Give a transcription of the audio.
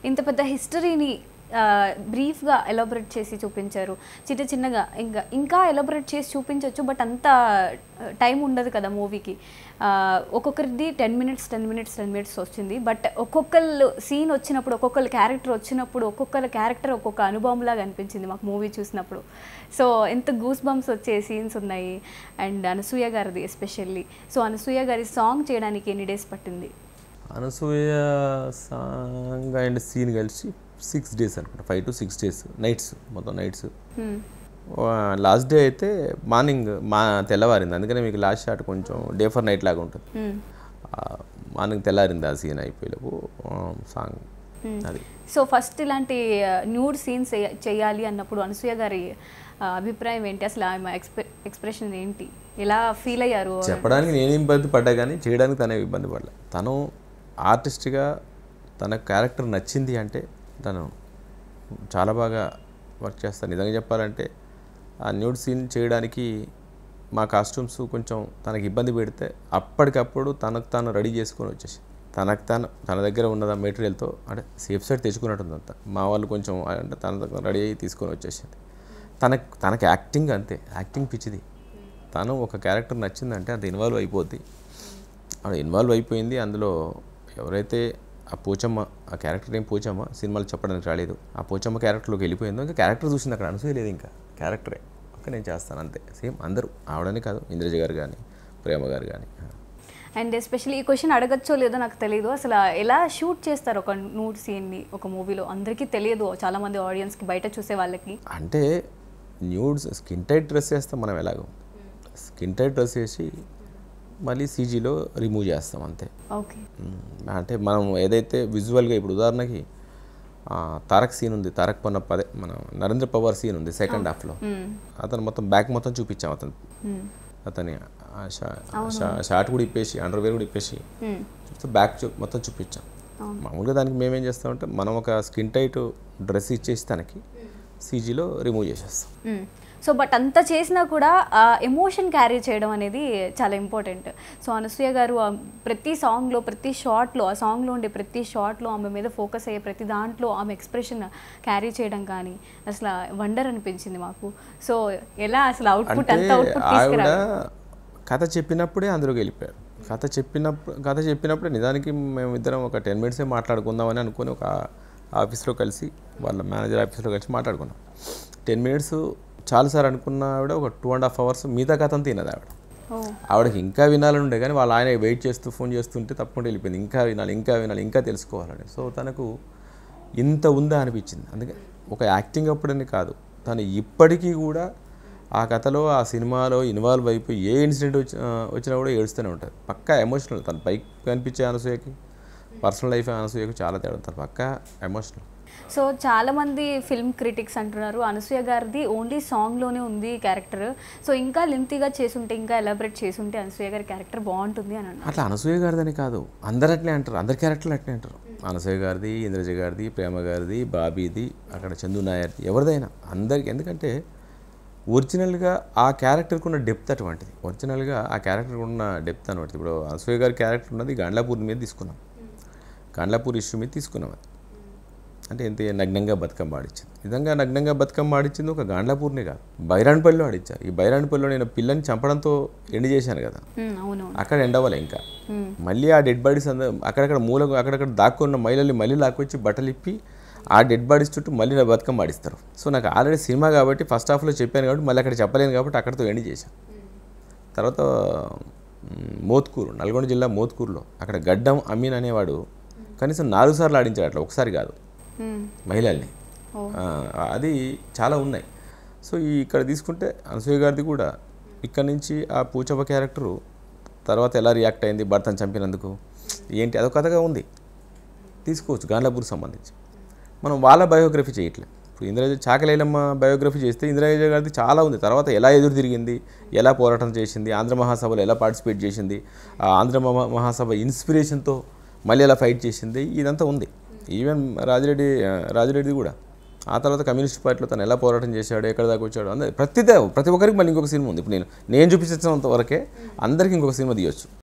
ఇంత పెద్ద హిస్టరీని బ్రీఫ్గా ఎలాబొరేట్ చేసి చూపించారు చిన్న చిన్నగా ఇంకా ఇంకా ఎలాబొరేట్ చేసి చూపించవచ్చు బట్ అంత టైం ఉండదు కదా మూవీకి ఒక్కొక్కరిది ten minutes ten minutes ten minutes వచ్చింది బట్ ఒక్కొక్కళ్ళు సీన్ వచ్చినప్పుడు ఒక్కొక్కరు క్యారెక్టర్ వచ్చినప్పుడు ఒక్కొక్కరి క్యారెక్టర్ ఒక్కొక్క అనుభవంలాగా అనిపించింది మాకు మూవీ చూసినప్పుడు సో ఎంత గూస్ బంప్స్ వచ్చే సీన్స్ ఉన్నాయి అండ్ అనసూయ గారిది ఎస్పెషల్లీ సో అనసూయ గారి సాంగ్ చేయడానికి ఎన్ని డేస్ పట్టింది అనసూయ సాంగ్ అండ్ సీన్ కలిసి సిక్స్ డేస్ అనుకుంటా five to six days nights మొత్తం నైట్స్ Hmm. లాస్ట్ డే అయితే మార్నింగ్ మా తెల్లవారింది అందుకనే మీకు లాస్ట్ షాట్ కొంచెం డే ఫర్ నైట్ లాగా ఉంటుంది Hmm. మార్నింగ్ తెల్లారింది ఆ సీన్ అయిపోయేలోపు సాంగ్ అది సో ఫస్ట్ ఇలాంటి న్యూడ్ సీన్స్ చేయాలి అన్నప్పుడు అనసూయ గారి ఆ, అభిప్రాయం ఏంటి అసలు ఆమె ఎక్స్ప్రె ఎక్స్ప్రెషన్ ఏంటి ఎలా ఫీల్ అయ్యారు చెప్పడానికి నేను ఇబ్బంది పడ్డా కానీ చేయడానికి తనే ఇబ్బంది పడలే తను ఆర్టిస్ట్గా తన క్యారెక్టర్ నచ్చింది అంటే తను చాలా బాగా వర్క్ చేస్తాను నిజంగా చెప్పాలంటే ఆ న్యూడ్ సీన్ చేయడానికి మా కాస్ట్యూమ్స్ కొంచెం తనకి ఇబ్బంది పెడితే అప్పటికప్పుడు తనకు తాను రెడీ చేసుకొని వచ్చేసి తనకు తాను తన దగ్గర ఉన్న మెటీరియల్తో అంటే సేఫ్ సైడ్ తెచ్చుకున్నట్టుంది అంతా మా వాళ్ళు కొంచెం అంటే తన దగ్గర రెడీ అయ్యి తీసుకొని వచ్చేసింది తనకు తనకి యాక్టింగ్ అంతే యాక్టింగ్ పిచ్చిది తను ఒక క్యారెక్టర్ నచ్చిందంటే అది ఇన్వాల్వ్ అయిపోద్ది అది ఇన్వాల్వ్ అయిపోయింది అందులో ఎవరైతే ఆ పోచమ్మ ఆ క్యారెక్టర్ ఏం పోచమ్మ సినిమాలు చెప్పడానికి రాలేదు ఆ పోచమ్మ క్యారెక్టర్లోకి వెళ్ళిపోయిందో ఇంకా క్యారెక్టర్ చూసింది అక్కడ అనసూయలేదు ఇంకా క్యారెక్టరే ఓకే నేను చేస్తాను అంతే సేమ్ అందరూ ఆవిడనే కాదు ఇంద్రజ గారు కానీ ప్రేమ గారు కానీ అండ్ ఎస్పెషల్లీ ఈ క్వశ్చన్ అడగచ్చో లేదో నాకు తెలియదు అసలు ఎలా షూట్ చేస్తారు ఒక నూడ్ సీన్ని ఒక మూవీలో అందరికీ తెలియదు చాలా మంది ఆడియన్స్కి బయట చూసే వాళ్ళకి అంటే న్యూడ్స్ స్కిన్ టైట్ డ్రెస్ వేస్తాం మనం ఎలాగో స్కిన్ టైట్ డ్రెస్ వేసి మళ్ళీ సీజీలో రిమూవ్ చేస్తాం అంతే ఓకే మ్మ్. అంటే మనం ఏదైతే విజువల్గా ఇప్పుడు ఉదాహరణకి ఆ, తారక్ సీన్ ఉంది తారక్ పొన్నప్ప అదే మన నరేంద్ర పవార్ సీన్ ఉంది సెకండ్ హాఫ్లో అతను మొత్తం బ్యాక్ మొత్తం చూపించాం అతను అతని ఆ షా- షా- షార్ట్ కూడా ఇప్పేసి అండర్వేర్ కూడా ఇప్పేసి చూస్తే బ్యాక్ చూ మొత్తం చూపించాం మామూలుగా దానికి మేమేం చేస్తామంటే మనం ఒక స్కిన్ టైట్ డ్రెస్ ఇచ్చేసి తనకి సీజీలో రిమూవ్ చేసేస్తాం సో బట్ అంత చేసినా కూడా ఆ ఎమోషన్ క్యారీ చేయడం అనేది చాలా ఇంపార్టెంట్ సో అనసూయ గారు ఆ ప్రతి సాంగ్లో ప్రతి షార్ట్లో ఆ సాంగ్లో ఉండే ప్రతి షార్ట్లో ఆమె మీద ఫోకస్ అయ్యే ప్రతి దాంట్లో ఆమె ఎక్స్ప్రెషన్ క్యారీ చేయడం కానీ అసలు వండర్ అనిపించింది మాకు సో ఎలా అసలు అవుట్పుట్ అంటే అంత అవుట్పుట్ ఆవిడ తీసుకురా కథ చెప్పినప్పుడే అందులోకి వెళ్ళిపోయారు కథ చెప్పినప్పుడు కథ చెప్పినప్పుడే నిజానికి మేము ఇద్దరం ఒక టెన్ మినిట్సే మాట్లాడుకుందామని అనుకుని ఒక ఆఫీస్లో కలిసి వాళ్ళ మేనేజర్ ఆఫీస్లో కలిసి మాట్లాడుకున్నాం టెన్ మినిట్స్ చాలు సార్ అనుకున్న ఆవిడ ఒక టూ అండ్ హాఫ్ అవర్స్ మిగతా కథ అంతా తినదు ఆవిడ ఓ ఆవిడకి ఇంకా వినాలని ఉండే కానీ వాళ్ళ ఆయన వెయిట్ చేస్తూ ఫోన్ చేస్తుంటే తప్పకుండా వెళ్ళిపోయింది ఇంకా వినాలి ఇంకా వినాలి ఇంకా తెలుసుకోవాలని సో తనకు ఇంత ఉందా అనిపించింది అందుకే ఒక యాక్టింగ్ అప్పుడని కాదు తను ఇప్పటికీ కూడా ఆ కథలో ఆ సినిమాలో ఇన్వాల్వ్ అయిపోయి ఏ ఇన్సిడెంట్ వచ్చి ఆ, వచ్చినా కూడా ఏడుస్తూనే ఉంటుంది పక్కా ఎమోషనల్ తన పైకి కనిపించే అనసూయకి పర్సనల్ లైఫ్ అనసూయకి చాలా తేడా తను పక్కా ఎమోషనల్ సో చాలా మంది ఫిల్మ్ క్రిటిక్స్ అంటున్నారు అనసూయ గారిది ఓన్లీ సాంగ్లోనే ఉంది క్యారెక్టర్ సో ఇంకా లెంతీగా చేసుంటే ఇంకా ఎలాబరేట్ చేసుంటే అనసూయ గారి క్యారెక్టర్ బాగుంటుంది అని అన్నారు అట్లా అనసూయ గారిదని కాదు అందరు అట్లే అంటారు అందరి క్యారెక్టర్లు అట్లే అంటారు అనసూయ గారిది ఇంద్రజ గారిది ప్రేమ గారిది బాబీది అక్కడ చందు నాయర్ది ఎవరిదైనా అందరికి ఎందుకంటే ఒరిజినల్గా ఆ క్యారెక్టర్కి ఉన్న డెప్త్ అటువంటిది ఒరిజినల్గా ఆ క్యారెక్టర్కి ఉన్న డెప్త్ అనమాట ఇప్పుడు అనసూయ గారి క్యారెక్టర్ ఉన్నది గాండ్లాపూర్ మీద తీసుకున్నాం గాండ్లాపూర్ ఇష్యూ మీద తీసుకున్నాం అది అంటే ఎంత నగ్నంగా బతుకమ్మ ఆడిచ్చింది నిజంగా నగ్నంగా బతుకమ్మ ఆడిచ్చింది ఒక గాండ్లాపూర్నే కాదు బైరాన్పల్లిలో ఆడిచ్చారు ఈ బైరాన్పల్లిలో నేను పిల్లని చంపడంతో ఎండ్ చేశాను కదా మ్మ్, అవునవును అక్కడ ఎండవలే ఇంకా మళ్ళీ ఆ డెడ్ బాడీస్ అంద అక్కడక్కడ మూలకు అక్కడక్కడ దాక్కున్న మహిళల్ని మళ్ళీ లాక్కొచ్చి బట్టలు ఇప్పి ఆ డెడ్ బాడీస్ చుట్టూ మళ్ళీ నా బతుకమ్మ ఆడిస్తారు సో నాకు ఆల్రెడీ సినిమా కాబట్టి ఫస్ట్ హాఫ్లో చెప్పాను కాబట్టి మళ్ళీ అక్కడ చెప్పలేను కాబట్టి అక్కడితో ఎండ్ చేశాను తర్వాత మ్, మోత్కూరు నల్గొండ జిల్లా మోత్కూరులో అక్కడ గడ్డం అమీన్ అనేవాడు కనీసం నాలుగు సార్లు ఆడించాడు అట్లా ఒకసారి కాదు మ్మ్. మహిళల్ని ఆ, అది చాలా ఉన్నాయి సో ఈ ఇక్కడ తీసుకుంటే అనసూయ గారిది కూడా ఇక్కడ నుంచి ఆ పూచప్ప క్యారెక్టరు తర్వాత ఎలా రియాక్ట్ అయింది భర్తను చంపినందుకు ఏంటి అదొక కథగా ఉంది తీసుకోవచ్చు గాండ్లాపూర్ సంబంధించి మనం వాళ్ళ బయోగ్రఫీ చేయట్లేదు ఇప్పుడు ఇంద్రజ చాకలేలమ్మ బయోగ్రఫీ చేస్తే ఇంద్రజ గారిది చాలా ఉంది తర్వాత ఎలా ఎదురు తిరిగింది ఎలా పోరాటం చేసింది ఆంధ్ర మహాసభలో ఎలా పార్టిసిపేట్ చేసింది ఆ ఆంధ్ర మహా- మహాసభ ఇన్స్పిరేషన్తో మళ్ళీ ఎలా ఫైట్ చేసింది ఇదంతా ఉంది ఈవెన్ రాజిరెడ్డి ఆ, రాజిరెడ్డి కూడా ఆ తర్వాత కమ్యూనిస్ట్ పార్టీలో తను ఎలా పోరాటం చేశాడు ఎక్కడ దాకా వచ్చాడు అందరి ప్రతిదే ప్రతి ఒక్కరికి మళ్ళీ ఇంకొక సినిమా ఉంది ఇప్పుడు నేను నేను చూపించినంత వరకే అందరికి ఇంకొక సినిమా తీయొచ్చు